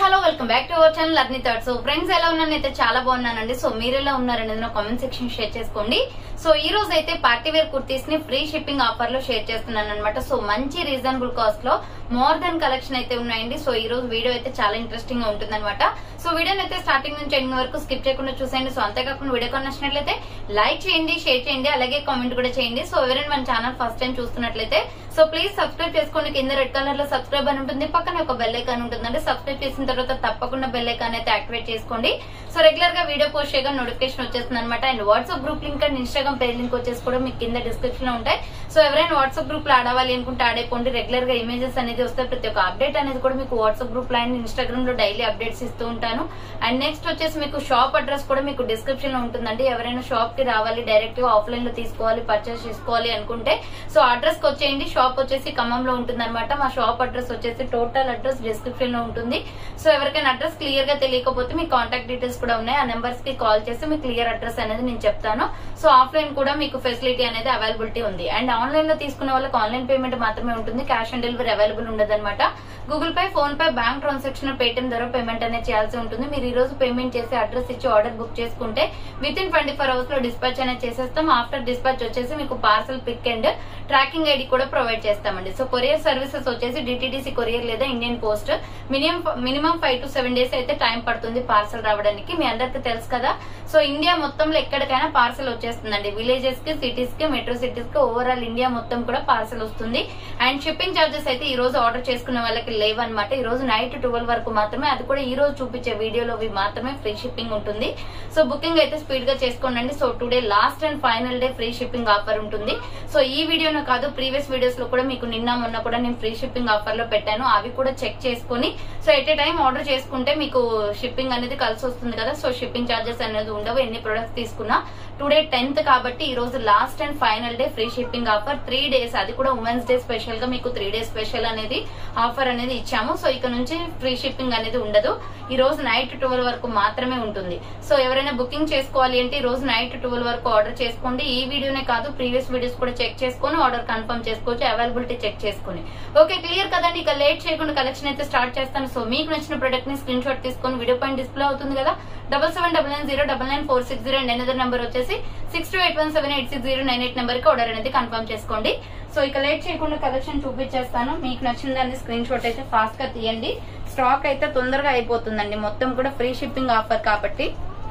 hello welcome back to our channel Agni third so friends ఎలా ఉన్నాను అయితే చాలా బాగున్నానండి సో మీరు ఎలా ఉన్నారనేది కామెంట్ సెక్షన్ షేర్ చేసుకోండి సో ఈ రోజు అయితే పార్టీ వేర్ కుర్తీస్ ని ఫ్రీ షిప్పింగ్ ఆఫర్ లో షేర్ చేస్తున్నాను అనమాట సో మంచి రీజనబుల్ కాస్ట్ లో మోర్ దెన్ కలెక్షన్ అయితే ఉన్నాయండి సో ఈ రోజు వీడియో అయితే చాలా ఇంట్రెస్టింగ్ గా ఉంటుంది సో వీడియోని అయితే స్టార్టింగ్ నుంచి ఎండింగ్ వరకు స్కిప్ చేయకుండా చూసేయండి సో అంతేకాకుండా వీడియో కొని నచ్చినట్లయితే లైక్ చేయండి షేర్ చేయండి అలాగే కామెంట్ కూడా చేయండి సో ఎవరైనా మన ఛానల్ ఫస్ట్ టైం చూస్తున్నట్లయితే సో ప్లీజ్ సబ్స్క్రైబ్ చేసుకోండి కింద రెడ్ కలర్ లో సబ్స్క్రైబ్ అని ఉంటుంది పక్కన ఒక బెల్ ఐకాన్ ఉంటుందండి సబ్స్క్రైబ్ చేసిన తర్వాత తప్పకుండా బెల్ ఐకాన్ అయితే యాక్టివేట్ చేసుకోండి సో రెగ్యులర్ గా వీడియో పోస్ట్ చేయగా నోటిఫికేషన్ వచ్చేస్తుంది అనమాట and WhatsApp group link and Instagram page link వచ్చేసి కూడా మీకు కింద డిస్క్రిప్షన్ లో ఉంటాయి సో ఎవరైనా వాట్సాప్ గ్రూప్ లో ఆడవాలి అనుకుంటే ఆడేపోండి రెగ్యులర్ గా ఇమేజెస్ అనేది వస్తాయి ప్రతి ఒక్క అప్డేట్ అనేది కూడా మీకు వాట్సాప్ గ్రూప్ లో అండ్ ఇన్స్టాగ్రామ్ లో డైలీ అప్డేట్స్ ఇస్తూ ఉంటాను అండ్ నెక్స్ట్ వచ్చేసి మీకు షాప్ అడ్రస్ కూడా మీకు డిస్క్రిప్షన్ లో ఉంటుందండి ఎవరైనా షాప్ కి రావాలి డైరెక్ట్ గా ఆఫ్లైన్ లో తీసుకోవాలి పర్చేస్ చేసుకోవాలి అనుకుంటే సో అడ్రస్ కి వచ్చేయండి షాప్ వచ్చేసి ఖమ్మంలో ఉంటుంది మా షాప్ అడ్రస్ వచ్చేసి టోటల్ అడ్రస్ డిస్క్రిప్షన్ లో ఉంటుంది సో ఎవరికైనా అడ్రస్ క్లియర్ గా తెలియకపోతే మీ కాంటాక్ట్ డీటెయిల్స్ కూడా ఉన్నాయి ఆ నెంబర్స్ కి కాల్ చేసి మీ క్లియర్ అడ్రస్ అనేది నేను చెప్తాను సో ఆఫ్లైన్ కూడా మీకు ఫెసిలిటీ అనేది అవైలబిలిటీ ఉంది అండ్ ఆన్లైన్ లో తీసుకునే వాళ్ళకి ఆన్లైన్ పేమెంట్ మాత్రమే ఉంటుంది క్యాష్ ఆన్ డెలివరీ అవైలబుల్ ఉండదన్నమాట Google Pay PhonePe bank transaction Paytm ద్వారా పేమెంట్ అనేది చేయాల్సి ఉంటుంది మీరు ఈ రోజు పేమెంట్ చేసి అడ్రస్ ఇచ్చి ఆర్డర్ బుక్ చేసుకుంటే within twenty four hours లో డిస్పాచ్ అనేది చేసేస్తాం ఆఫ్టర్ డిస్పాచ్ వచ్చేసి మీకు parcel pick and tracking ID కూడా ప్రొవైడ్ చేస్తామండి సో కొరియర్ సర్వీసెస్ వచ్చేసి డిటిడిసి కొరియర్ లేదా Indian post minimum minimum five to seven days అయితే టైం పడుతుంది పార్సల్ రావడానికి మీ అందరికి తెలుసు కదా సో ఇండియా మొత్తంలో ఎక్కడికైనా పార్సల్ వచ్చేస్తుందండి విలేజెస్ కి సిటీస్ కి మెట్రో సిటీస్ కి ఓవరాల్ ఇండియా మొత్తం కూడా పార్సల్ వస్తుంది అండ్ షిప్పింగ్ చార్జెస్ అయితే ఈ రోజు ఆర్డర్ చేసుకునే వాళ్ళకి లేవు అనమాట ఈ రోజు నైట్ ట్వెల్వ్ వరకు మాత్రమే అది కూడా ఈ రోజు చూపించే వీడియోలో మాత్రమే ఫ్రీ షిప్పింగ్ ఉంటుంది సో బుకింగ్ అయితే స్పీడ్ గా చేసుకోండి so today last and final day free shipping offer ఉంటుంది సో ఈ వీడియోనే కాదు ప్రీవియస్ వీడియోస్ లో కూడా మీకు నిన్న మొన్న కూడా నేను ఫ్రీ షిప్పింగ్ ఆఫర్ లో పెట్టాను అవి కూడా చెక్ చేసుకుని so at a time order చేసుకుంటే మీకు షిప్పింగ్ అనేది కలిసి వస్తుంది కదా సో షిప్పింగ్ చార్జెస్ అనేది ఉండవు ఎన్ని ప్రొడక్ట్స్ తీసుకున్నా టుడే టెన్త్ కాబట్టి ఈ రోజు last and final day free shipping offer three days అది కూడా ఉమెన్స్ డే స్పెషల్ గా మీకు త్రీ డేస్ స్పెషల్ అనేది ఆఫర్ అనేది ఇచ్చాము సో ఇక నుంచి ఫ్రీ షిప్పింగ్ అనేది ఉండదు ఈ రోజు నైట్ ట్వెల్వ్ వరకు మాత్రమే ఉంటుంది సో ఎవరైనా బుకింగ్ చేసుకోవాలి అంటే ఈ రోజు నైట్ ట్వెల్వ్ వరకు ఆర్డర్ చేసుకోండి ఈ వీడియోనే కాదు ప్రీవియస్ వీడియోస్ కూడా చెక్ చేసుకొని ఆర్డర్ కన్ఫర్మ్ చేసుకోవచ్చు అవైలబిలిటీ చెక్ చేసుకుని ఓకే క్లియర్ కదండి ఇక లేట్ చేయకుండా కలెక్షన్ అయితే స్టార్ట్ చేస్తాను సో మీకు నచ్చిన ప్రొడక్ట్ ని స్క్రీన్ షాట్ తీసుకొని వీడియో పైన డిస్ప్లే అవుతుంది కదా double seven double nine zero double nine four six zero and another number వచ్చేసి six two eight one seven eight six zero nine eight number కి ఆర్డర్ అనేది కన్ఫర్మ్ చేసుకోండి so ఇక late చేయకుండా కలెక్షన్ చూపించేస్తాను మీకు నచ్చిన దాన్ని స్క్రీన్ షాట్ అయితే ఫాస్ట్ గా తీయండి స్టాక్ అయితే తొందరగా అయిపోతుందండి మొత్తం కూడా ఫ్రీ షిప్పింగ్ ఆఫర్ కాబట్టి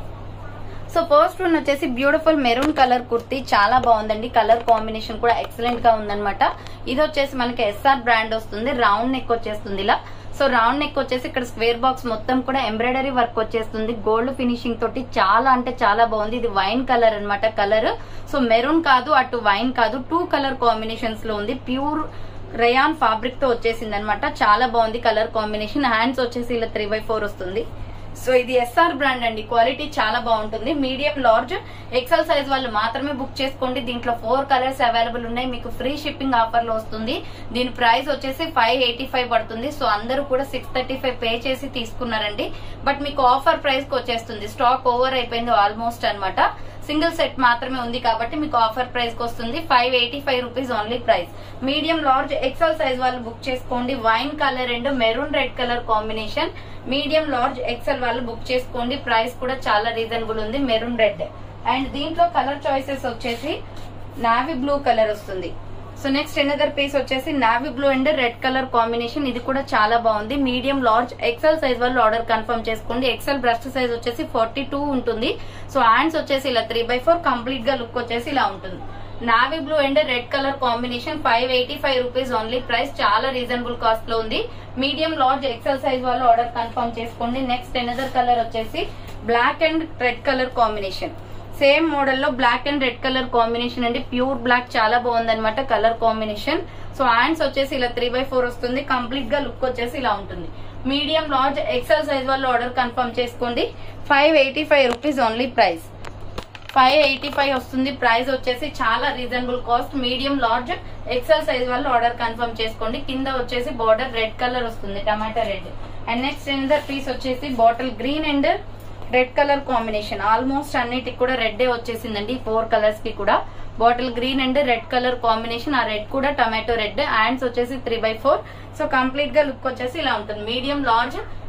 సో ఫస్ట్ వన్ వచ్చేసి బ్యూటిఫుల్ మెరూన్ కలర్ కుర్తీ చాలా బాగుందండి కలర్ కాంబినేషన్ కూడా ఎక్సలెంట్ గా ఉందన్నమాట ఇది వచ్చేసి మనకి ఎస్ఆర్ బ్రాండ్ వస్తుంది రౌండ్ నెక్ వచ్చేస్తుంది ఇలా సో రౌండ్ నెక్ వచ్చేసి ఇక్కడ స్క్వేర్ బాక్స్ మొత్తం కూడా ఎంబ్రాయిడరీ వర్క్ వచ్చేస్తుంది గోల్డ్ ఫినిషింగ్ తోటి చాలా అంటే చాలా బాగుంది ఇది వైన్ కలర్ అన్నమాట కలర్ సో మెరూన్ కాదు అటు వైన్ కాదు టూ కలర్ కాంబినేషన్స్ లో ఉంది ప్యూర్ రయాన్ ఫ్యాబ్రిక్ తో వచ్చేసింది అనమాట చాలా బాగుంది కలర్ కాంబినేషన్ హ్యాండ్స్ వచ్చేసి ఇలా త్రీ బై ఫోర్ వస్తుంది సో ఇది ఎస్ఆర్ బ్రాండ్ అండి క్వాలిటీ చాలా బాగుంటుంది మీడియం లార్జ్ ఎక్సెల్ సైజ్ వాళ్ళు మాత్రమే బుక్ చేసుకోండి దీంట్లో ఫోర్ కలర్స్ అవైలబుల్ ఉన్నాయి మీకు ఫ్రీ షిప్పింగ్ ఆఫర్ లో వస్తుంది దీని ప్రైస్ వచ్చేసి ఫైవ్ ఎయిటీ ఫైవ్ పడుతుంది సో అందరూ కూడా సిక్స్ థర్టీ ఫైవ్ పే చేసి తీసుకున్నారండి బట్ మీకు ఆఫర్ ప్రైస్ కి వచ్చేస్తుంది స్టాక్ ఓవర్ అయిపోయింది ఆల్మోస్ట్ అనమాట సింగిల్ సెట్ మాత్రమే ఉంది కాబట్టి మీకు ఆఫర్ ప్రైస్ కి వస్తుంది five eighty five rupees only price medium large XL size వాళ్ళు బుక్ చేసుకోండి wine colour and maroon red colour combination medium large XL వాళ్ళు బుక్ చేసుకోండి ప్రైస్ కూడా చాలా రీజనబుల్ ఉంది మెరూన్ రెడ్ అండ్ దీంట్లో కలర్ చాయిసెస్ వచ్చేసి నావీ బ్లూ కలర్ వస్తుంది సో నెక్స్ట్ ఎనదర్ పీస్ వచ్చేసి navy blue and red colour combination ఇది కూడా చాలా బాగుంది మీడియం లార్జ్ ఎక్సెల్ సైజ్ వాళ్ళు ఆర్డర్ కన్ఫర్మ్ చేసుకోండి ఎక్సెల్ బ్రస్ట్ సైజ్ వచ్చేసి ఫార్టీ టూ ఉంటుంది సో హ్యాండ్స్ వచ్చేసి ఇలా త్రీ బై ఫోర్ కంప్లీట్ గా లుక్ వచ్చేసి ఇలా ఉంటుంది navy blue and red colour combination five eighty five rupees only price చాలా రీజనబుల్ కాస్ట్ లో ఉంది మీడియం లార్జ్ ఎక్సెల్ సైజ్ వాళ్ళు ఆర్డర్ కన్ఫర్మ్ చేసుకోండి నెక్స్ట్ ఎనదర్ కలర్ వచ్చేసి black and red colour combination same model లో black and red colour combination అండి pure black చాలా బాగుంది అనమాట కలర్ కాంబినేషన్ సో హ్యాండ్స్ వచ్చేసి ఇలా త్రీ బై ఫోర్ వస్తుంది కంప్లీట్ గా లుక్ వచ్చేసి ఇలా ఉంటుంది మీడియం లార్జ్ ఎక్సెల్ సైజ్ వాళ్ళు ఆర్డర్ కన్ఫర్మ్ చేసుకోండి five eighty five rupees only price five eighty five వస్తుంది ప్రైస్ వచ్చేసి చాలా reasonable cost medium large XL size వాళ్ళు ఆర్డర్ కన్ఫర్మ్ చేసుకోండి కింద వచ్చేసి బార్డర్ రెడ్ కలర్ వస్తుంది tomato red and next another piece వచ్చేసి bottle green and red colour combination almost అన్నిటికి కూడా రెడ్ వచ్చేసిందండి ఫోర్ కలర్స్ కి కూడా bottle green and red colour combination ఆ రెడ్ కూడా టమాటో రెడ్ హ్యాండ్స్ వచ్చేసి three by four so complete గా లుక్ వచ్చేసి ఇలా ఉంటుంది మీడియం లార్జ్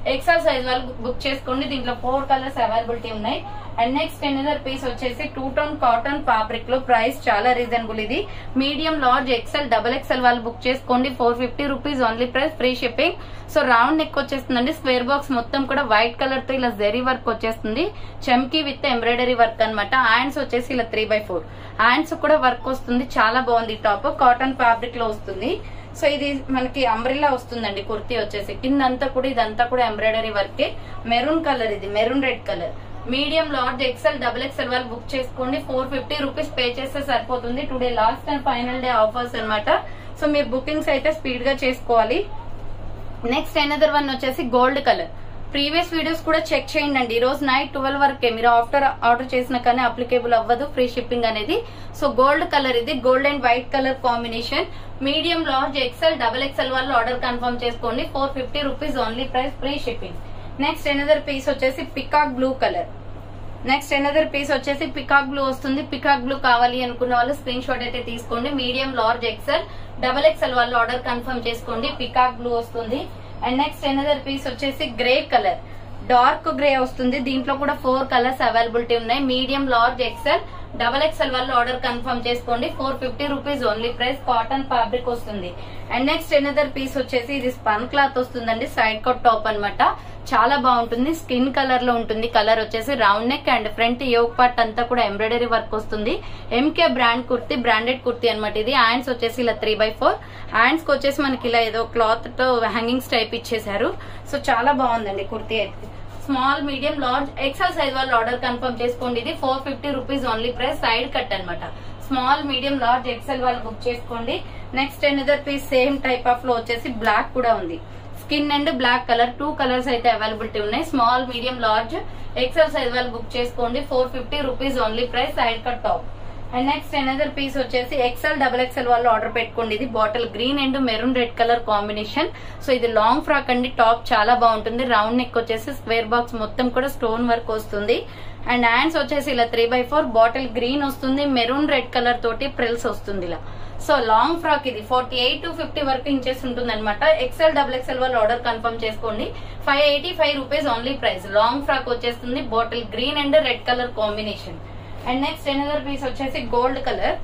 ఎక్సెల్ సైజ్ వాళ్ళు బుక్ చేసుకోండి దీంట్లో ఫోర్ కలర్స్ అవైలబిలిటీ ఉన్నాయి అండ్ నెక్స్ట్ ఎనదర్ పీస్ వచ్చేసి టూ టోన్ కాటన్ ఫ్యాబ్రిక్ లో ప్రైస్ చాలా రీజనబుల్ ఇది medium large XL double XL వాళ్ళు బుక్ చేసుకోండి four fifty rupees only price free shipping so round neck వచ్చేస్తుందండి స్క్వేర్ బాక్స్ మొత్తం కూడా వైట్ కలర్ తో ఇలా జెరీ వర్క్ వచ్చేస్తుంది చమ్కీ విత్ ఎంబ్రాయిడరీ వర్క్ అన్నమాట హ్యాండ్స్ వచ్చేసి ఇలా త్రీ బై ఫోర్ హ్యాండ్స్ కూడా వర్క్ వస్తుంది చాలా బాగుంది టాప్ కాటన్ ఫ్యాబ్రిక్ లో వస్తుంది సో ఇది మనకి అంబ్రిల్లా వస్తుందండి కుర్తీ వచ్చేసి కింద అంతా కూడా ఇదంతా కూడా ఎంబ్రాయిడరీ వర్కే మెరూన్ కలర్ ఇది maroon red colour medium large XL double XL వాళ్ళు బుక్ చేసుకోండి ఫోర్ ఫిఫ్టీ రూపీస్ పే చేస్తే సరిపోతుంది today last and final day offers అన్నమాట సో మీరు బుకింగ్స్ అయితే స్పీడ్ గా చేసుకోవాలి నెక్స్ట్ ఎనదర్ వన్ వచ్చేసి గోల్డ్ కలర్ ప్రీవియస్ వీడియోస్ కూడా చెక్ చేయండి అండి ఈ రోజు నైట్ ట్వెల్వ్ వరకే మీరు ఆఫ్టర్ ఆర్డర్ చేసిన కానీ అప్లికేబుల్ అవ్వదు ఫ్రీ షిప్పింగ్ అనేది సో గోల్డ్ కలర్ ఇది gold and white colour combination medium large XL double XL వాళ్ళు ఆర్డర్ కన్ఫర్మ్ చేసుకోండి four fifty rupees only price free shipping next another piece వచ్చేసి peacock blue colour next another piece వచ్చేసి peacock blue వస్తుంది peacock blue కావాలి అనుకున్న వాళ్ళు screen shot అయితే తీసుకోండి medium large XL double XL వాళ్ళు ఆర్డర్ కన్ఫర్మ్ చేసుకోండి పికాక్ బ్లూ వస్తుంది అండ్ నెక్స్ట్ ఎనదర్ పీస్ వచ్చేసి గ్రే కలర్ డార్క్ గ్రే వస్తుంది దీంట్లో కూడా ఫోర్ కలర్స్ అవైలబిలిటీ ఉన్నాయి medium large XL double XL వాళ్ళు ఆర్డర్ కన్ఫర్మ్ చేసుకోండి four fifty rupees only price cotton fabric వస్తుంది అండ్ నెక్స్ట్ ఎనదర్ పీస్ వచ్చేసి ఇది స్పన్ క్లాత్ వస్తుందండి సైడ్ కట్ టాప్ అన్నమాట చాలా బాగుంటుంది స్కిన్ కలర్ లో ఉంటుంది కలర్ వచ్చేసి round neck and front yoke part అంతా కూడా ఎంబ్రాయిడరీ వర్క్ వస్తుంది MK brand kurti branded kurti అనమాట ఇది హ్యాండ్స్ వచ్చేసి ఇలా త్రీ బై ఫోర్ హ్యాండ్స్ కి వచ్చేసి మనకి ఇలా ఏదో క్లాత్ తో హ్యాంగింగ్స్ టైప్ ఇచ్చేసారు సో చాలా బాగుందండి కుర్తి అయితే small medium large XL size వాళ్ళు ఆర్డర్ కన్ఫర్మ్ చేసుకోండి ఇది four fifty rupees only price side cut అన్నమాట స్మాల్ మీడియం లార్జ్ ఎక్సెల్ వాళ్ళు బుక్ చేసుకోండి next another piece same type of లో వచ్చేసి బ్లాక్ కూడా ఉంది skin and black colour two colours అయితే అవైలబిలిటీ ఉన్నాయి small medium large XL size వాళ్ళు బుక్ చేసుకోండి four fifty rupees only price side cut top and next another piece వచ్చేసి XL double XL వాళ్ళు ఆర్డర్ పెట్టుకోండి ఇది bottle green and maroon red colour combination so ఇది long frock అండి top చాలా బాగుంటుంది రౌండ్ నెక్ వచ్చేసి స్క్వేర్ బాక్స్ మొత్తం కూడా స్టోన్ వర్క్ వస్తుంది అండ్ హ్యాండ్స్ వచ్చేసి ఇలా three by four bottle green వస్తుంది మెరూన్ రెడ్ కలర్ తోటి ప్రిల్స్ వస్తుంది ఇలా సో లాంగ్ ఫ్రాక్ ఇది ఫార్టీ ఎయిట్ టు ఫిఫ్టీ వరకు ఇంచెస్ ఉంటుంది అనమాట ఎక్సెల్ డబుల్ ఎక్సెల్ వాళ్ళు ఆర్డర్ కన్ఫర్మ్ చేసుకోండి five eighty five rupees only price long frock వచ్చేస్తుంది bottle green and red colour combination and next another piece వచ్చేసి gold colour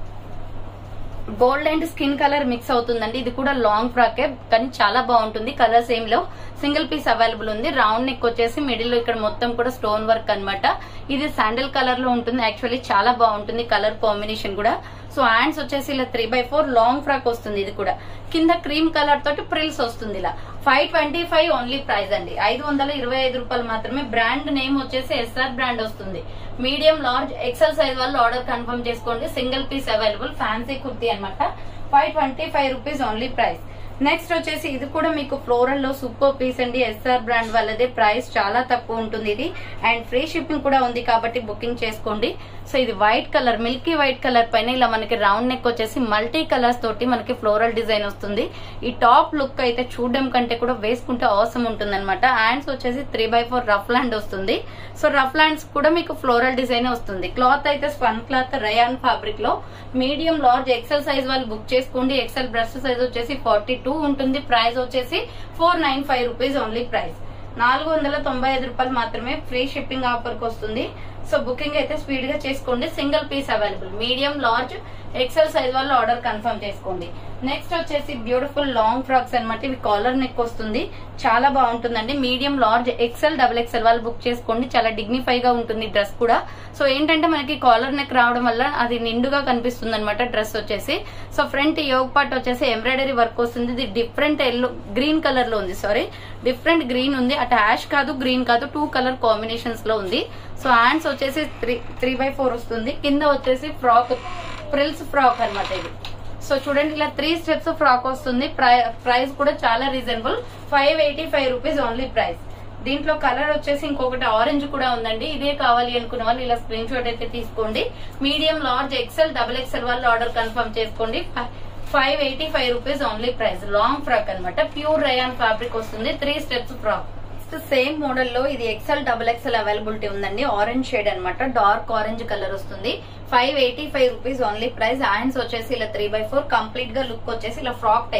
gold and skin colour mix అవుతుందండి ఇది కూడా long ఫ్రాకే కానీ చాలా బాగుంటుంది కలర్స్ ఏం లేవు సింగిల్ పీస్ అవైలబుల్ ఉంది రౌండ్ నెక్ వచ్చేసి మిడిల్ లో ఇక్కడ మొత్తం కూడా స్టోన్ వర్క్ అన్నమాట ఇది శాండిల్ కలర్ లో ఉంటుంది యాక్చువల్లీ చాలా బాగుంటుంది కలర్ కాంబినేషన్ కూడా సో హ్యాండ్స్ వచ్చేసి ఇలా three by four long frock వస్తుంది ఇది కూడా కింద క్రీమ్ కలర్ తోటి ప్రిల్స్ వస్తుంది ఇలా five twenty five only price అండి ఐదు వందల ఇరవై ఐదు రూపాయలు మాత్రమే బ్రాండ్ నేమ్ వచ్చేసి ఎస్ఆర్ బ్రాండ్ వస్తుంది మీడియం లార్జ్ ఎక్సెల్ సైజ్ వాళ్ళు ఆర్డర్ కన్ఫర్మ్ చేసుకోండి single piece available fancy kurti అనమాట five twenty five rupees only price next వచ్చేసి ఇది కూడా మీకు ఫ్లోరల్ లో సూపర్ పీస్ అండి ఎస్ఆర్ బ్రాండ్ వాళ్ళదే ప్రైస్ చాలా తక్కువ ఉంటుంది ఇది అండ్ ఫ్రీ షిప్పింగ్ కూడా ఉంది కాబట్టి బుకింగ్ చేసుకోండి సో ఇది white colour milky white colour పైన ఇలా మనకి రౌండ్ నెక్ వచ్చేసి మల్టీ కలర్స్ తోటి మనకి ఫ్లోరల్ డిజైన్ వస్తుంది ఈ టాప్ లుక్ అయితే చూడడం కంటే కూడా వేసుకుంటే అవసరం ఉంటుంది అనమాట హ్యాండ్స్ వచ్చేసి three by four rough ruffle వస్తుంది సో రఫ్ ల్యాండ్స్ కూడా మీకు ఫ్లోరల్ డిజైన్ వస్తుంది క్లాత్ అయితే స్పన్ క్లాత్ రయాన్ ఫ్యాబ్రిక్ లో మీడియం లార్జ్ ఎక్సెల్ సైజ్ వాళ్ళు బుక్ చేసుకోండి ఎక్సెల్ బ్రష్ సైజ్ వచ్చేసి ఫార్టీ టూ ఉంటుంది ప్రైస్ వచ్చేసి four nine five rupees only price నాలుగు వందల తొంభై ఐదు రూపాయలు మాత్రమే ఫ్రీ షిప్పింగ్ ఆఫర్ కి వస్తుంది సో బుకింగ్ అయితే స్పీడ్ గా చేసుకోండి single piece available medium large XL size వాళ్ళు ఆర్డర్ కన్ఫర్మ్ చేసుకోండి నెక్స్ట్ వచ్చేసి బ్యూటిఫుల్ లాంగ్ ఫ్రాక్స్ అనమాట ఇవి కాలర్ నెక్ వస్తుంది చాలా బాగుంటుందండి medium large XL double XL వాళ్ళు బుక్ చేసుకోండి చాలా డిగ్నిఫై గా ఉంటుంది డ్రెస్ కూడా సో ఏంటంటే మనకి కాలర్ నెక్ రావడం వల్ల అది నిండుగా కనిపిస్తుంది అనమాట డ్రెస్ వచ్చేసి సో ఫ్రంట్ యోగ్ పార్ట్ వచ్చేసి ఎంబ్రాయిడరీ వర్క్ వస్తుంది ఇది డిఫరెంట్ ఎల్లో గ్రీన్ కలర్ లో ఉంది సారీ డిఫరెంట్ గ్రీన్ ఉంది అటు యాష్ కాదు గ్రీన్ కాదు టూ కలర్ కాంబినేషన్స్ లో ఉంది సో హ్యాండ్స్ వచ్చేసి త్రీ త్రీ బై ఫోర్ వస్తుంది కింద వచ్చేసి ఫ్రాక్ ప్రిల్స్ ఫ్రాక్ అన్నమాట ఇది సో చూడండి ఇలా త్రీ స్టెప్స్ ఫ్రాక్ వస్తుంది ప్రైస్ కూడా చాలా reasonable five eighty five rupees only price దీంట్లో కలర్ వచ్చేసి ఇంకొకటి ఆరెంజ్ కూడా ఉందండి ఇదే కావాలి అనుకున్న వాళ్ళు ఇలా స్క్రీన్ షాట్ అయితే తీసుకోండి medium large XL double XL వాళ్ళు ఆర్డర్ కన్ఫర్మ్ చేసుకోండి five eighty five rupees only price long frock అన్నమాట ప్యూర్ రయాన్ ఫ్యాబ్రిక్ వస్తుంది three steps frock same model లో ఇది ఎక్సెల్ డబుల్ ఎక్సెల్ అవైలబిలిటీ ఉందండి ఆరెంజ్ షేడ్ అన్నమాట డార్క్ ఆరెంజ్ కలర్ వస్తుంది five eighty five rupees only price hands వచ్చేసి ఇలా three by four complete గా లుక్ వచ్చేసి ఇలా frock type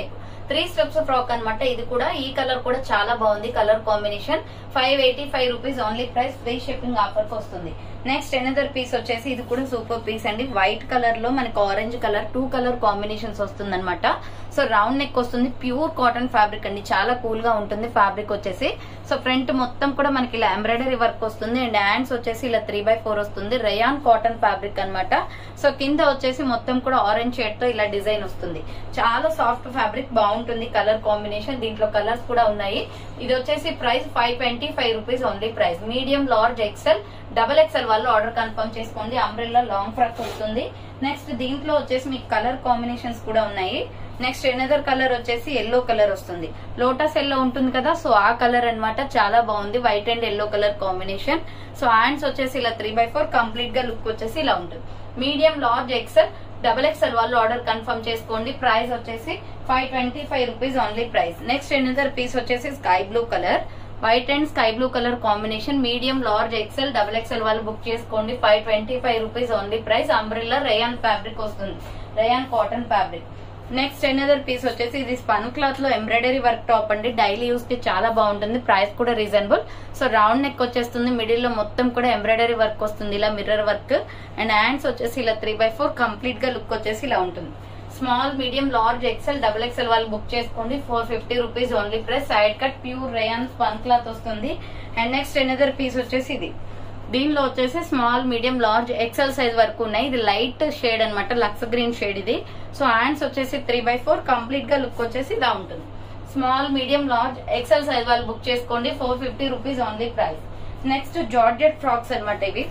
three steps frock అన్నమాట ఇది కూడా ఈ కలర్ కూడా చాలా బాగుంది colour combination five eighty five rupees only price free shipping offer కి వస్తుంది నెక్స్ట్ ఎనదర్ పీస్ వచ్చేసి ఇది కూడా సూపర్ పీస్ అండి వైట్ కలర్ లో మనకి orange colour two colour combinations వస్తుంది అనమాట సో రౌండ్ నెక్ వస్తుంది ప్యూర్ కాటన్ ఫ్యాబ్రిక్ అండి చాలా కూల్ గా ఉంటుంది ఫ్యాబ్రిక్ వచ్చేసి సో ఫ్రంట్ మొత్తం కూడా మనకి ఇలా ఎంబ్రాయిడరీ వర్క్ వస్తుంది అండ్ హ్యాండ్స్ వచ్చేసి ఇలా త్రీ బై ఫోర్ వస్తుంది రయాన్ కాటన్ ఫ్యాబ్రిక్ అన్నమాట సో కింద వచ్చేసి మొత్తం కూడా ఆరెంజ్ షేడ్ తో ఇలా డిజైన్ వస్తుంది చాలా సాఫ్ట్ ఫ్యాబ్రిక్ బాగుంటుంది కలర్ కాంబినేషన్ దీంట్లో కలర్స్ కూడా ఉన్నాయి ఇది వచ్చేసి price five twenty five rupees only price medium large XL double XL వాళ్ళు ఆర్డర్ కన్ఫర్మ్ చేసుకోండి అంబ్రెల్లా లాంగ్ ఫ్రాక్ వస్తుంది నెక్స్ట్ దీంట్లో వచ్చేసి మీకు కలర్ కాంబినేషన్స్ కూడా ఉన్నాయి నెక్స్ట్ ఎనదర్ కలర్ వచ్చేసి ఎల్లో కలర్ వస్తుంది లోటస్ ఎల్లో ఉంటుంది కదా సో ఆ కలర్ అన్నమాట చాలా బాగుంది white and yellow colour combination so hands వచ్చేసి ఇలా త్రీ బై ఫోర్ కంప్లీట్ గా లుక్ వచ్చేసి ఇలా ఉంటుంది medium large XL double XL వాళ్ళు ఆర్డర్ కన్ఫర్మ్ చేసుకోండి ప్రైస్ వచ్చేసి five twenty five rupees only price next another piece వచ్చేసి sky blue colour white and sky blue colour combination medium large XL double XL వాళ్ళు book చేసుకోండి five twenty five rupees only price umbrella rayon fabric వస్తుంది rayon cotton fabric next another piece వచ్చేసి ఇది spun cloth లో embroidery work top అండి daily use కి చాలా బాగుంటుంది ప్రైస్ కూడా రీజనబుల్ సో రౌండ్ నెక్ వచ్చేస్తుంది మిడిల్ లో మొత్తం కూడా ఎంబ్రాయిడరీ వర్క్ వస్తుంది ఇలా మిర్రర్ వర్క్ అండ్ హ్యాండ్స్ వచ్చేసి ఇలా త్రీ బై ఫోర్ కంప్లీట్ గా లుక్ వచ్చేసి ఇలా ఉంటుంది small medium large XL double XL వాళ్ళు బుక్ చేసుకోండి four fifty rupees only price side cut pure rayon spun cloth వస్తుంది అండ్ నెక్స్ట్ ఎనదర్ పీస్ వచ్చేసి ఇది దీనిలో వచ్చేసి small medium large XL size వరకు ఉన్నాయి ఇది లైట్ షేడ్ అన్నమాట లక్స్ గ్రీన్ షేడ్ ఇది సో హ్యాండ్స్ వచ్చేసి త్రీ బై ఫోర్ కంప్లీట్ గా లుక్ వచ్చేసి ఇలా ఉంటుంది small medium large XL size వాళ్ళు బుక్ చేసుకోండి four fifty rupees only price next georgette frocks అన్నమాట ఇవి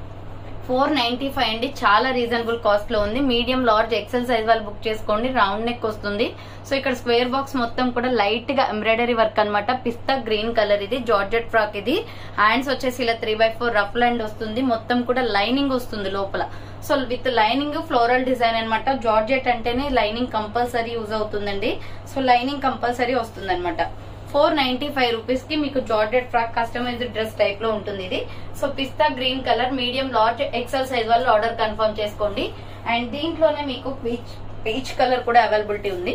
ఫోర్ నైన్టీ ఫైవ్ అండి చాలా రీజనబుల్ కాస్ట్ లో ఉంది మీడియం లార్జ్ ఎక్సెల్ సైజ్ వాళ్ళు బుక్ చేసుకోండి రౌండ్ నెక్ వస్తుంది సో ఇక్కడ స్క్వేర్ బాక్స్ మొత్తం కూడా లైట్ గా ఎంబ్రాయిడరీ వర్క్ అన్నమాట పిస్తా గ్రీన్ కలర్ ఇది జార్జెట్ ఫ్రాక్ ఇది హ్యాండ్స్ వచ్చేసి ఇలా three by four rough ruffle వస్తుంది మొత్తం కూడా లైనింగ్ వస్తుంది లోపల so with lining floral design అన్నమాట జార్జెట్ అంటేనే లైనింగ్ కంపల్సరీ యూజ్ అవుతుందండి సో లైనింగ్ కంపల్సరీ వస్తుంది అనమాట ఫోర్ నైన్టీ ఫైవ్ రూపీస్ కి మీకు georgette frock customised dress type లో ఉంటుంది ఇది సో పిస్తా green colour medium large XL size వాళ్ళు ఆర్డర్ కన్ఫర్మ్ చేసుకోండి అండ్ దీంట్లోనే మీకు పీచ్ పీచ్ కలర్ కూడా అవైలబిలిటీ ఉంది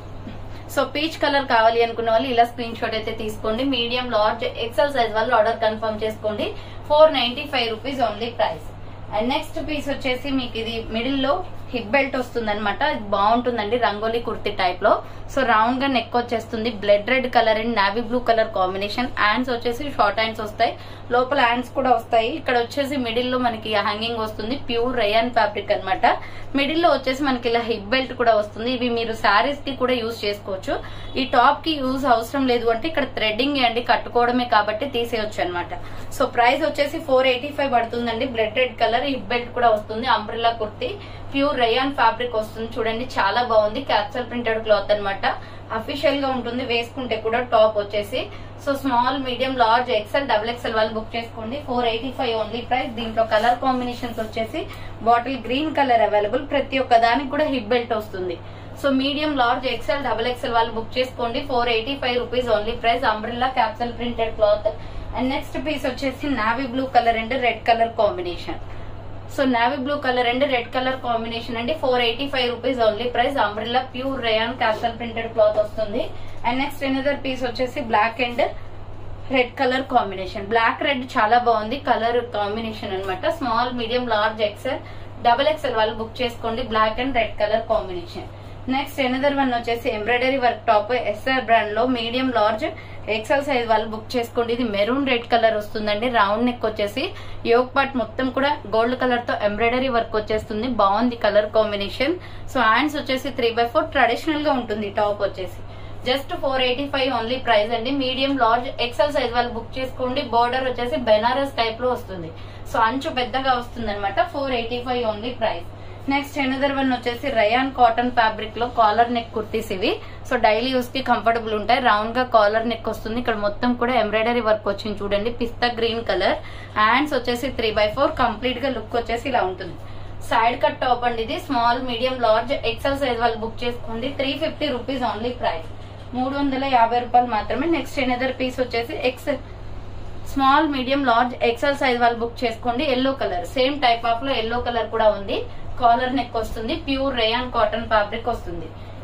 సో పీచ్ కలర్ కావాలి అనుకున్న వాళ్ళు ఇలా స్క్రీన్ షాట్ అయితే తీసుకోండి మీడియం లార్జ్ ఎక్సెల్ సైజ్ వాళ్ళు ఆర్డర్ కన్ఫర్మ్ చేసుకోండి four ninety five rupees only price and next piece వచ్చేసి మీకు ఇది మిడిల్ లో హిప్ బెల్ట్ వస్తుంది అనమాట ఇది బాగుంటుందండి రంగోలీ కుర్తి టైప్ లో సో రౌండ్ గా నెక్ వచ్చేస్తుంది blood red colour and navy blue colour combination hands వచ్చేసి షార్ట్ హ్యాండ్స్ వస్తాయి లోపల హ్యాండ్స్ కూడా వస్తాయి ఇక్కడ వచ్చేసి మిడిల్ లో మనకి హ్యాంగింగ్ వస్తుంది ప్యూర్ రయాన్ ఫ్యాబ్రిక్ అన్నమాట మిడిల్ లో వచ్చేసి మనకి ఇలా హిప్ బెల్ట్ కూడా వస్తుంది ఇవి మీరు శారీస్ కి కూడా యూజ్ చేసుకోవచ్చు ఈ టాప్ కి యూజ్ అవసరం లేదు అంటే ఇక్కడ థ్రెడ్డింగ్ అండి కట్టుకోవడమే కాబట్టి తీసేయొచ్చు అనమాట సో ప్రైస్ వచ్చేసి ఫోర్ ఎయిటీ ఫైవ్ పడుతుందండి blood red colour hip belt కూడా వస్తుంది umbrella kurti pure rayon fabric వస్తుంది చూడండి చాలా బాగుంది క్యాప్సల్ ప్రింటెడ్ క్లాత్ అన్నమాట అఫీషియల్ గా ఉంటుంది వేసుకుంటే కూడా టాప్ వచ్చేసి so small medium large XL double XL వాళ్ళు బుక్ చేసుకోండి four eighty five only price దీంట్లో కలర్ కాంబినేషన్స్ వచ్చేసి బాటిల్ గ్రీన్ కలర్ అవైలబుల్ ప్రతి ఒక్క దానికి కూడా హిప్ బెల్ట్ వస్తుంది so medium large XL double XL వాళ్ళు బుక్ చేసుకోండి four eighty five rupees only price umbrella capsule printed cloth and next piece వచ్చేసి navy blue colour and red colour combination so navy blue colour and red colour combination అండి four eighty five rupees only price umbrella pure rayon capsule printed cloth వస్తుంది and next another piece వచ్చేసి black and red colour combination black red చాలా బాగుంది colour combination అన్నమాట small medium large XL double XL వాళ్ళు book చేసుకోండి black and red colour combination next another one వచ్చేసి embroidery work top SR brand లో medium large XL size వాళ్ళు book చేసుకోండి ఇది మెరూన్ రెడ్ కలర్ వస్తుందండి రౌండ్ నెక్ వచ్చేసి యోగ్ పార్ట్ మొత్తం కూడా గోల్డ్ కలర్ తో ఎంబ్రాయిడరీ వర్క్ వచ్చేస్తుంది బాగుంది కలర్ కాంబినేషన్ సో హ్యాండ్స్ వచ్చేసి త్రీ బై ఫోర్ ట్రెడిషనల్ గా ఉంటుంది టాప్ వచ్చేసి just four eighty five only price అండి మీడియం లార్జ్ ఎక్సెల్ సైజ్ వాళ్ళు బుక్ చేసుకోండి బోర్డర్ వచ్చేసి బెనారస్ టైప్ లో వస్తుంది సో అంచు పెద్దగా వస్తుంది అనమాట four eighty five only price next another one వచ్చేసి రయాన్ కాటన్ ఫ్యాబ్రిక్ లో కాలర్ నెక్ కుర్తీస్ ఇవి సో డైలీ యూస్ కి కంఫర్టబుల్ ఉంటాయి రౌండ్ గా కాలర్ నెక్ వస్తుంది ఇక్కడ మొత్తం కూడా ఎంబ్రాయిడరీ వర్క్ వచ్చింది చూడండి పిస్తా గ్రీన్ కలర్ హ్యాండ్స్ వచ్చేసి త్రీ బై ఫోర్ కంప్లీట్ గా లుక్ వచ్చేసి ఇలా ఉంటుంది సైడ్ కట్ టాప్ అండి ఇది small medium large XL size వాళ్ళు బుక్ చేసుకోండి three fifty rupees only price మూడు వందల యాభై రూపాయలు మాత్రమే నెక్స్ట్ ఎనదర్ పీస్ వచ్చేసి XL small medium large XL size వాళ్ళు బుక్ చేసుకోండి yellow colour same type of లో ఎల్లో కలర్ కూడా ఉంది కాలర్ నెక్ వస్తుంది ప్యూర్ రేయాన్ కాటన్ ఫ్యాబ్రిక్ వస్తుంది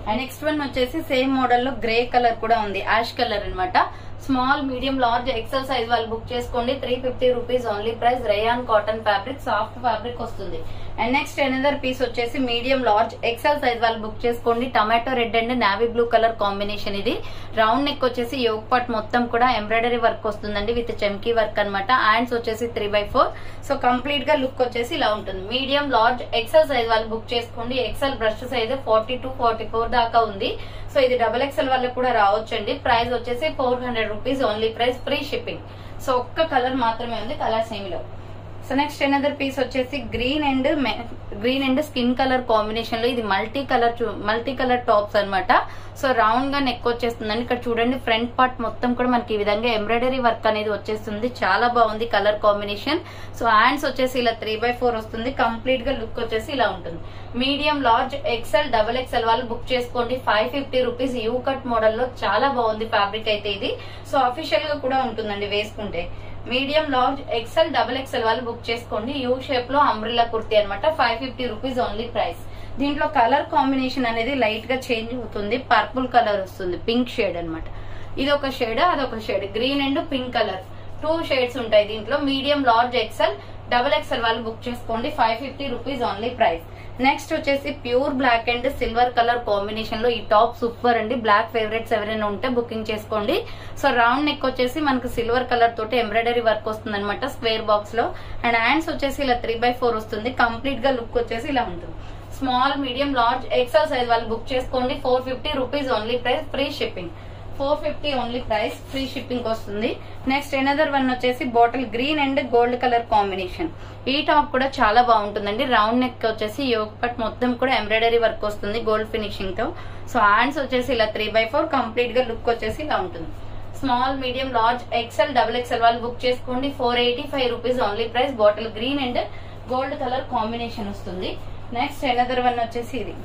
అండ్ నెక్స్ట్ వన్ వచ్చేసి సేమ్ మోడల్ లో గ్రే కలర్ కూడా ఉంది యాష్ కలర్ అన్నమాట small medium large XL size వాళ్ళు బుక్ చేసుకోండి three fifty rupees only price rayon cotton fabric soft fabric వస్తుంది అండ్ నెక్స్ట్ ఎనదర్ పీస్ వచ్చేసి మీడియం లార్జ్ ఎక్సెల్ సైజ్ వాళ్ళు బుక్ చేసుకోండి tomato red and navy blue colour combination ఇది round neck వచ్చేసి yoke part మొత్తం కూడా embroidery work వస్తుందండి with చెమ్కీ వర్క్ అన్నమాట హ్యాండ్స్ వచ్చేసి three by four so complete గా లుక్ వచ్చేసి ఇలా ఉంటుంది మీడియం లార్జ్ ఎక్సెల్ సైజ్ వాళ్ళు బుక్ చేసుకోండి ఎక్సెల్ బ్రష్ size forty to forty four దాకా ఉంది సో ఇది డబల్ ఎక్సెల్ వాళ్ళకి కూడా రావచ్చండి ప్రైస్ వచ్చేసి four hundred rupees only price free shipping so ఒక్క కలర్ మాత్రమే ఉంది కలర్ సేమ్ లో సో నెక్స్ట్ ఎనదర్ పీస్ వచ్చేసి green and green and skin colour combination లో ఇది multi colour multi colour tops అన్నమాట సో రౌండ్ గా నెక్ వచ్చేస్తుందండి ఇక్కడ చూడండి ఫ్రంట్ పార్ట్ మొత్తం కూడా మనకి ఈ విధంగా ఎంబ్రాయిడరీ వర్క్ అనేది వచ్చేస్తుంది చాలా బాగుంది కలర్ కాంబినేషన్ సో హ్యాండ్స్ వచ్చేసి ఇలా త్రీ బై ఫోర్ వస్తుంది కంప్లీట్ గా లుక్ వచ్చేసి ఇలా ఉంటుంది medium large XL double XL వాళ్ళు బుక్ చేసుకోండి five fifty rupees U cut model లో చాలా బాగుంది ఫ్యాబ్రిక్ అయితే ఇది సో అఫీషియల్ గా కూడా ఉంటుందండి వేసుకుంటే medium large XL double XL వాళ్ళు బుక్ చేసుకోండి యూ షేప్ లో అంబ్రిల్లా కుర్తీ అనమాట five fifty rupees only price దీంట్లో కలర్ కాంబినేషన్ అనేది లైట్ గా చేంజ్ అవుతుంది పర్పుల్ కలర్ వస్తుంది పింక్ షేడ్ అన్నమాట ఇది ఒక షేడ్ అదొక shade green and pink colour two shades ఉంటాయి దీంట్లో medium large XL double XL వాళ్ళు బుక్ చేసుకోండి five fifty rupees only price next వచ్చేసి pure black and silver colour combination లో ఈ టాప్ సూపర్ అండి బ్లాక్ ఫేవరెట్స్ ఎవరైనా ఉంటే బుకింగ్ చేసుకోండి సో రౌండ్ నెక్ వచ్చేసి మనకు సిల్వర్ కలర్ తోటి ఎంబ్రాయిడరీ వర్క్ వస్తుంది అనమాట స్క్వేర్ బాక్స్ లో అండ్ హ్యాండ్స్ వచ్చేసి ఇలా త్రీ బై ఫోర్ వస్తుంది కంప్లీట్ గా లుక్ వచ్చేసి ఇలా ఉంటుంది small medium large XL size వాళ్ళు బుక్ చేసుకోండి four fifty rupees only price free shipping four fifty only price free shipping వస్తుంది నెక్స్ట్ ఎనదర్ వన్ వచ్చేసి bottle green and gold colour combination ఈ టాప్ కూడా చాలా బాగుంటుందండి రౌండ్ నెక్ వచ్చేసి Yog part మొత్తం కూడా ఎంబ్రాయిడరీ వర్క్ వస్తుంది గోల్డ్ ఫినిషింగ్ తో సో హ్యాండ్స్ వచ్చేసి ఇలా త్రీ బై ఫోర్ కంప్లీట్ గా లుక్ వచ్చేసి ఇలా ఉంటుంది small medium large XL double XL వాళ్ళు బుక్ చేసుకోండి four eighty five rupees only price bottle green and gold colour combination వస్తుంది నెక్స్ట్ ఎనదర్ వన్ వచ్చేసి ఇది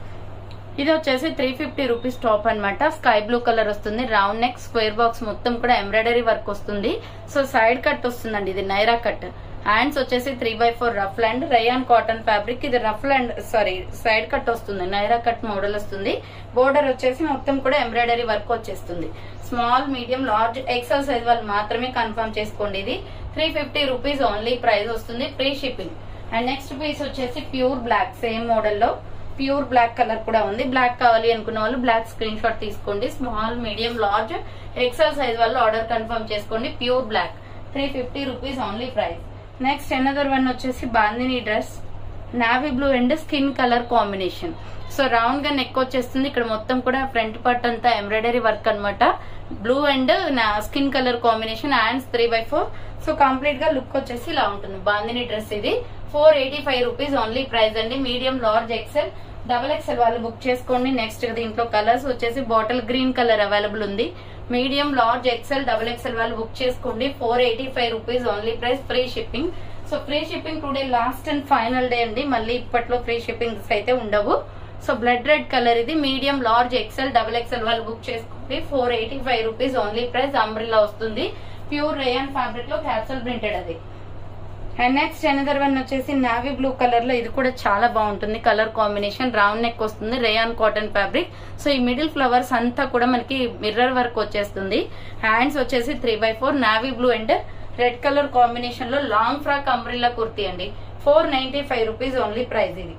ఇది వచ్చేసి త్రీ ఫిఫ్టీ రూపీస్ టాప్ అన్నమాట స్కై బ్లూ కలర్ వస్తుంది రౌండ్ నెక్ స్క్వేర్ బాక్స్ మొత్తం కూడా ఎంబ్రాయిడరీ వర్క్ వస్తుంది సో సైడ్ కట్ వస్తుందండి ఇది నైరా కట్ హ్యాండ్స్ వచ్చేసి three by four rough land rayon cotton fabric ఇది rough land sorry side cut వస్తుంది నైరా కట్ మోడల్ వస్తుంది బోర్డర్ వచ్చేసి మొత్తం కూడా ఎంబ్రాయిడరీ వర్క్ వచ్చేస్తుంది small medium large XL size వాళ్ళు మాత్రమే కన్ఫర్మ్ చేసుకోండి ఇది three fifty rupees only price వస్తుంది free shipping and next piece వచ్చేసి ప్యూర్ బ్లాక్ సేమ్ మోడల్లో ప్యూర్ బ్లాక్ కలర్ కూడా ఉంది బ్లాక్ కావాలి అనుకున్న వాళ్ళు బ్లాక్ స్క్రీన్ షాట్ తీసుకోండి small medium large XL size వాళ్ళు ఆర్డర్ కన్ఫర్మ్ చేసుకోండి pure black three fifty rupees only price next another one వచ్చేసి bandhani dress navy blue and skin colour combination so round గా నెక్ వచ్చేస్తుంది ఇక్కడ మొత్తం కూడా ఫ్రంట్ పార్ట్ అంతా ఎంబ్రాయిడరీ వర్క్ అన్నమాట blue and skin colour combination hands three by four so complete గా look వచ్చేసి ఇలా ఉంటుంది బాందిని డ్రెస్ ఇది four eighty five rupees only price అండి medium large XL double XL వాళ్ళు బుక్ చేసుకోండి నెక్స్ట్ దీంట్లో కలర్స్ వచ్చేసి బాటిల్ గ్రీన్ కలర్ అవైలబుల్ ఉంది medium large XL double XL వాళ్ళు బుక్ చేసుకోండి four eighty five rupees only price free shipping so free shipping today last and final day అండి మళ్ళీ ఇప్పట్లో ఫ్రీ షిప్పింగ్స్ అయితే ఉండవు సో బ్లడ్ రెడ్ కలర్ ఇది medium large XL double XL వాళ్ళు book చేసుకోండి four eighty five rupees only price umbrella వస్తుంది pure rayon fabric లో క్యాప్సూల్ ప్రింటెడ్ అది అండ్ నెక్స్ట్ ఎనదర్ వన్ వచ్చేసి నావీ బ్లూ కలర్ లో ఇది కూడా చాలా బాగుంటుంది కలర్ కాంబినేషన్ రౌండ్ నెక్ వస్తుంది రేయాన్ కాటన్ ఫ్యాబ్రిక్ సో ఈ మిడిల్ ఫ్లవర్స్ అంతా కూడా మనకి మిర్రర్ వర్క్ వచ్చేస్తుంది హ్యాండ్స్ వచ్చేసి three by four navy blue and red colour combination లో లాంగ్ ఫ్రాక్ అంబ్రిల్లా కుర్తీ అండి four ninety five rupees only price ఇది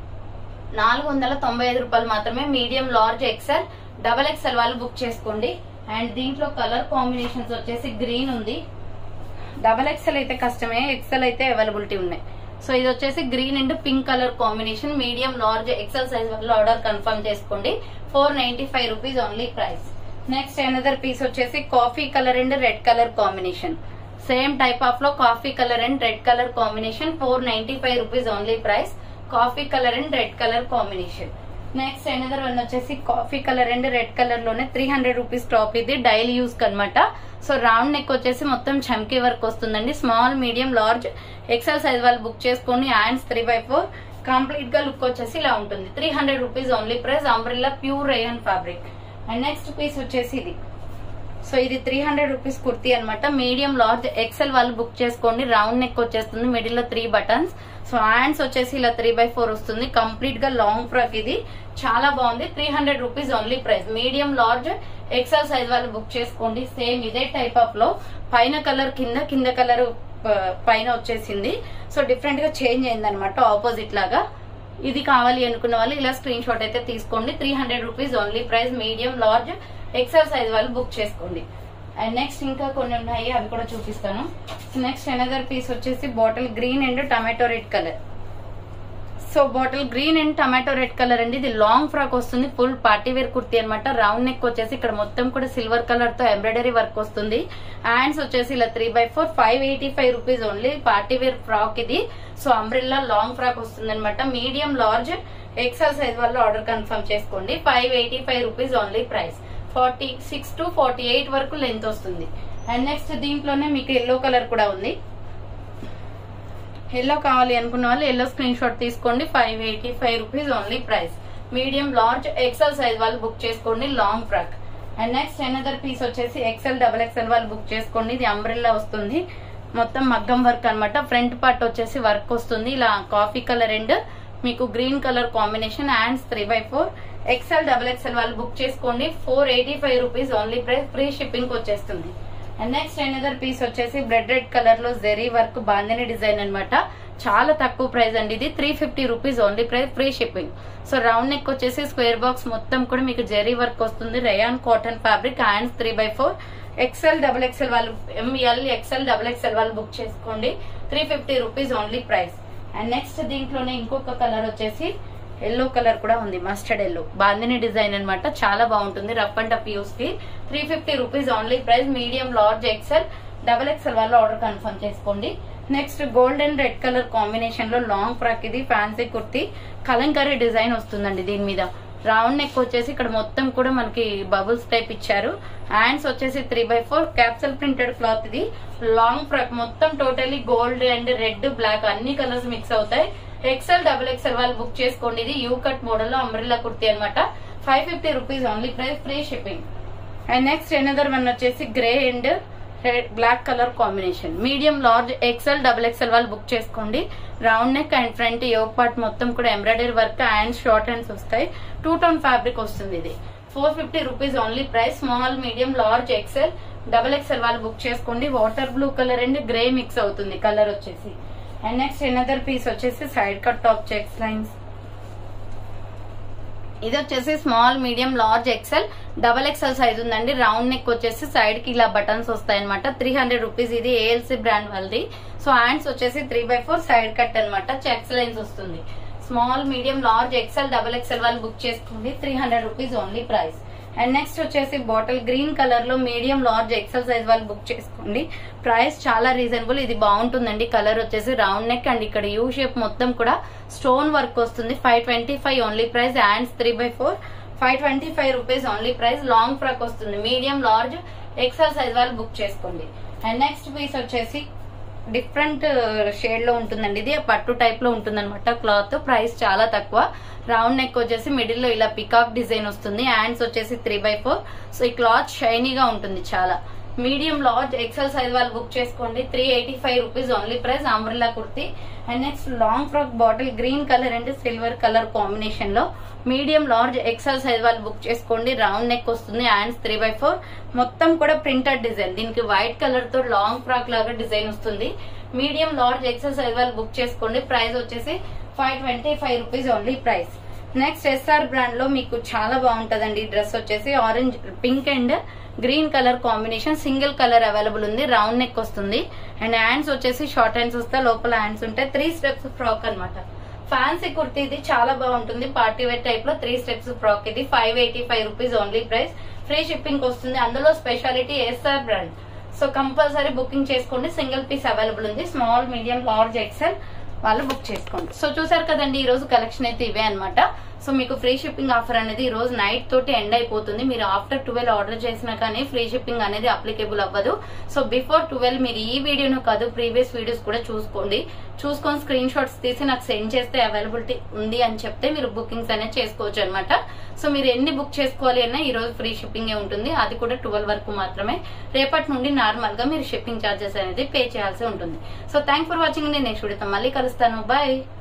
నాలుగు వందల తొంభై ఐదు రూపాయలు మాత్రమే medium large XL double XL వాళ్ళు బుక్ చేసుకోండి అండ్ దీంట్లో కలర్ కాంబినేషన్స్ వచ్చేసి గ్రీన్ ఉంది డబల్ ఎక్సెల్ అయితే కష్టమే ఎక్సెల్ అయితే అవైలబిలిటీ ఉన్నాయి సో ఇది వచ్చేసి green and pink colour combination medium large XL size వల్ల ఆర్డర్ కన్ఫర్మ్ చేసుకోండి four ninety five rupees only price next another piece వచ్చేసి coffee colour and red colour combination same type of లో coffee colour and red colour combination four ninety five rupees only price coffee colour and red colour combination next another one వచ్చేసి coffee colour and red colour లోనే three hundred rupees top ఇది daily use అనమాట so round neck వచ్చేసి మొత్తం చమ్కీ work వస్తుందండి small medium large XL size వాళ్ళు book చేసుకుని hands three by four complete గా లుక్ వచ్చేసి ఇలా ఉంటుంది three hundred rupees only price umbrella pure rayon fabric and next piece వచ్చేసి ఇది సో ఇది త్రీ హండ్రెడ్ రూపీస్ కుర్తీ అనమాట మీడియం లార్జ్ ఎక్సెల్ వాళ్ళు బుక్ చేసుకోండి రౌండ్ నెక్ వచ్చేస్తుంది మిడిల్ లో త్రీ బటన్స్ సో హ్యాండ్స్ వచ్చేసి ఇలా త్రీ బై ఫోర్ వస్తుంది కంప్లీట్ గా లాంగ్ ఫ్రాక్ ఇది చాలా బాగుంది three hundred rupees only price medium large XL size వాళ్ళు బుక్ చేసుకోండి సేమ్ ఇదే టైప్ ఆఫ్ లో పైన కలర్ కింద కింద కలర్ పైన వచ్చేసింది సో డిఫరెంట్ గా చేంజ్ అయింది అనమాట ఆపోజిట్ లాగా ఇది కావాలి అనుకున్న వాళ్ళు ఇలా స్క్రీన్ షాట్ అయితే తీసుకోండి three hundred rupees only price medium large XL size వాళ్ళు బుక్ చేసుకోండి అండ్ నెక్స్ట్ ఇంకా కొన్ని ఉన్నాయి అవి కూడా చూపిస్తాను నెక్స్ట్ అనదర్ పీస్ వచ్చేసి bottle green and tomato red colour so bottle green and tomato red colour అండి ఇది లాంగ్ ఫ్రాక్ వస్తుంది ఫుల్ పార్టీ వేర్ కుర్తీ అనమాట రౌండ్ నెక్ వచ్చేసి ఇక్కడ మొత్తం కూడా సిల్వర్ కలర్ తో ఎంబ్రాయిడరీ వర్క్ వస్తుంది హ్యాండ్స్ వచ్చేసి ఇలా three by four five eighty five rupees only party wear frock ఇది సో అంబ్రిల్లా లాంగ్ ఫ్రాక్ వస్తుంది అనమాట మీడియం లార్జ్ ఎక్సెల్ సైజ్ వల్ల ఆర్డర్ కన్ఫర్మ్ చేసుకోండి five eighty five rupees only price forty six to forty eight వరకు length వస్తుంది and next దీంట్లోనే మీకు yellow colour కూడా ఉంది ఎల్లో కావాలి అనుకున్న వాళ్ళు ఎల్లో స్క్రీన్ షాట్ తీసుకోండి five eighty five rupees only price medium large XL size వాళ్ళు బుక్ చేసుకోండి long frock and next another piece వచ్చేసి ఎక్సెల్ డబల్ ఎక్సెల్ వాళ్ళు బుక్ చేసుకోండి ఇది అంబ్రెల్లా వస్తుంది మొత్తం మగ్గం వర్క్ అన్నమాట ఫ్రంట్ పార్ట్ వచ్చేసి వర్క్ వస్తుంది ఇలా కాఫీ కలర్ అండ్ మీకు green colour combination hands three by four XL double XL వాళ్ళు బుక్ చేసుకోండి four eighty five rupees only price free shipping వచ్చేస్తుంది అండ్ నెక్స్ట్ అనదర్ పీస్ వచ్చేసి బ్రెడ్ రెడ్ కలర్ లో zari work bandhani design అన్నమాట చాలా తక్కువ price అండి ఇది three fifty rupees only price free shipping so round neck వచ్చేసి స్క్వేర్ బాక్స్ మొత్తం కూడా మీకు జెరీ వర్క్ వస్తుంది rayon cotton fabric hands three by four XL double XL వాళ్ళు ఎంఎల్ ఎక్సెల్ డబుల్ ఎక్సెల్ వాళ్ళు బుక్ చేసుకోండి three fifty rupees only price and next దీంట్లోనే ఇంకొక కలర్ వచ్చేసి ఎల్లో కలర్ కూడా ఉంది మస్టర్డ్ ఎల్లో బాందిని డిజైన్ అన్నమాట చాలా బాగుంటుంది రఫ్ అండ్ టఫ్ యూస్ కి three fifty rupees only price medium large XL double XL వాళ్ళు ఆర్డర్ కన్ఫర్మ్ చేసుకోండి next gold and red colour combination లో లాంగ్ ఫ్రాక్ ఇది ఫ్యాన్సీ కుర్తి కలంకరీ డిజైన్ వస్తుందండి దీని మీద రౌండ్ నెక్ వచ్చేసి ఇక్కడ మొత్తం కూడా మనకి బబుల్స్ టైప్ ఇచ్చారు హ్యాండ్స్ వచ్చేసి three by four capsule printed cloth ఇది లాంగ్ ఫ్రాక్ మొత్తం totally gold and red black అన్ని కలర్స్ మిక్స్ అవుతాయి ఎక్సెల్ డబుల్ ఎక్సెల్ వాళ్ళు బుక్ చేసుకోండి ఇది యూ కట్ మోడల్ లో అంబ్రిల్లా కుర్తి అనమాట five fifty rupees only price free shipping and next another one వచ్చేసి grey and red black colour combination medium large XL double XL వాళ్ళు book చేసుకోండి round neck and front yoke part మొత్తం కూడా embroidery work and short hands వస్తాయి two tone fabric వస్తుంది ఇది four fifty rupees only price small medium large XL double XL వాళ్ళు book చేసుకోండి water blue colour and grey mix అవుతుంది colour వచ్చేసి and next another piece వచ్చేసి side cut top checks lines ఇది వచ్చేసి small medium large XL double XL size ఉందండి round neck వచ్చేసి side కి ఇలా బటన్స్ వస్తాయి అనమాట త్రీ హండ్రెడ్ రూపీస్ ఇది ఏఎల్సీ బ్రాండ్ వాళ్ళది సో హ్యాండ్స్ వచ్చేసి three by four side cut అనమాట చెక్స్ లైన్స్ వస్తుంది small medium large XL double XL వాళ్ళు బుక్ చేసుకోండి three hundred rupees only price and next వచ్చేసి బాటిల్ గ్రీన్ కలర్ లో medium large XL size వాళ్ళు book చేసుకోండి price చాలా రీజనబుల్ ఇది బాగుంటుందండి కలర్ వచ్చేసి రౌండ్ నెక్ అండ్ ఇక్కడ యూ షేప్ మొత్తం కూడా స్టోన్ వర్క్ వస్తుంది five twenty five only price hands three by four five twenty five rupees only price long frock వస్తుంది మీడియం లార్జ్ ఎక్సెల్ సైజ్ వాళ్ళు బుక్ చేసుకోండి అండ్ నెక్స్ట్ పీస్ వచ్చేసి different shade లో ఉంటుందండి ఇది పట్టు టైప్ లో ఉంటుంది అనమాట క్లాత్ ప్రైస్ చాలా తక్కువ రౌండ్ నెక్ వచ్చేసి మిడిల్ లో ఇలా పికాక్ డిజైన్ వస్తుంది హ్యాండ్స్ వచ్చేసి త్రీ బై ఫోర్ సో ఈ క్లాత్ షైనీగా ఉంటుంది చాలా మీడియం లార్జ్ ఎక్సెల్ సైజ్ వాళ్ళు బుక్ చేసుకోండి three eighty five rupees only price umbrella kurti and next long frock bottle green colour and silver colour combination లో medium large XL size వాళ్ళు book చేసుకోండి round neck వస్తుంది hands three by four మొత్తం కూడా printed design దీనికి white colour తో long frock లాగా design వస్తుంది మీడియం లార్జ్ ఎక్సెల్ సైజ్ వాళ్ళు బుక్ చేసుకోండి ప్రైస్ వచ్చేసి five twenty five rupees only price next SR brand లో మీకు చాలా బాగుంటదండి ఈ డ్రెస్ వచ్చేసి orange pink and green colour combination single colour available ఉంది రౌండ్ నెక్ వస్తుంది అండ్ హ్యాండ్స్ వచ్చేసి షార్ట్ హ్యాండ్స్ వస్తాయి లోపల హ్యాండ్స్ ఉంటాయి త్రీ స్టెప్స్ ఫ్రాక్ అన్నమాట ఫ్యాన్సీ కుర్తీ ఇది చాలా బాగుంటుంది పార్టీ వేర్ టైప్ లో త్రీ స్టెప్స్ ఫ్రాక్ ఇది five eighty five rupees only price free shipping వస్తుంది అందులో speciality SR brand so compulsory booking చేసుకోండి సింగిల్ పీస్ అవైలబుల్ ఉంది స్మాల్ మీడియం లార్జ్ ఎక్సెల్ వాళ్ళు బుక్ చేసుకోండి సో చూసారు కదండి ఈ రోజు కలెక్షన్ అయితే ఇవే అన్నమాట సో మీకు ఫ్రీ షిప్పింగ్ ఆఫర్ అనేది ఈ రోజు నైట్ తోటి ఎండ్ అయిపోతుంది మీరు ఆఫ్టర్ ట్వెల్వ్ ఆర్డర్ చేసినా కానీ ఫ్రీ షిప్పింగ్ అనేది అప్లికేబుల్ అవ్వదు సో బిఫోర్ ట్వెల్వ్ మీరు ఈ వీడియోను కాదు ప్రీవియస్ వీడియోస్ కూడా చూసుకోండి చూసుకొని స్క్రీన్ షాట్స్ తీసి నాకు సెండ్ చేస్తే అవైలబిలిటీ ఉంది అని చెప్తే మీరు బుకింగ్స్ అనేది చేసుకోవచ్చు అనమాట సో మీరు ఎన్ని బుక్ చేసుకోవాలి అన్నా ఈ రోజు ఫ్రీ షిప్పింగ్ ఉంటుంది అది కూడా ట్వెల్వ్ వరకు మాత్రమే రేపటి నుండి నార్మల్ గా మీరు షిప్పింగ్ ఛార్జెస్ అనేది పే చేయాల్సి ఉంటుంది సో థ్యాంక్ ఫర్ వాచింగ్ నేను నెక్స్ట్ వీడియోతో మళ్ళీ కలుస్తాను బాయ్